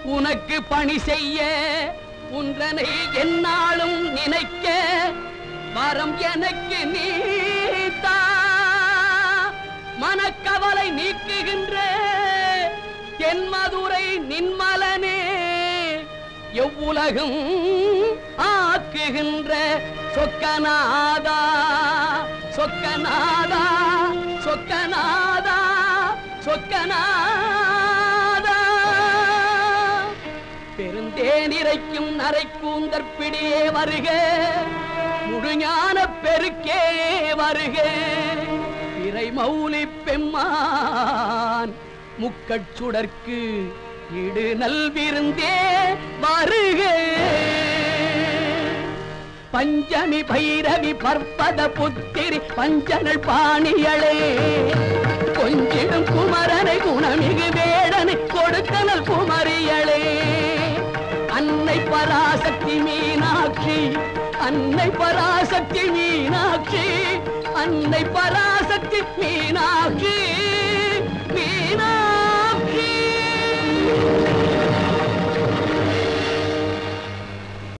உனக்கு பணி செய்ய உன்றனை என்னாலும் நினைக்க வரம் எனக்கு நீத்தா மனக்கவலை நீக்குகின்ற தென்மதுரை நின்மலனே எவ்வுலகும் ஆக்குகின்ற சொக்கநாதா சொக்கநாதா சொக்கநாதா சொக்கநாதா பெருந்தேனிரைக்கும் நரைக்கூந்தற்பிடியே வருக முழுஞான பெருக்கே வருக இறை மௌலி பெம்மான் முக்கட்சுடர்க்கு இடு நல்விருந்தே வருக பஞ்சமி பைரவி பற்பத புத்திரி பஞ்சனல் பாணியளே கொஞ்சிடும் குமரனை குணமிகு வேடனை கொடுத்தனல் குமரியளே அன்னை பராசக்தி மீனாட்சி அன்னை பராசக்தி மீனாட்சி அன்னை பராசக்தி மீனாட்சி மீனாட்சி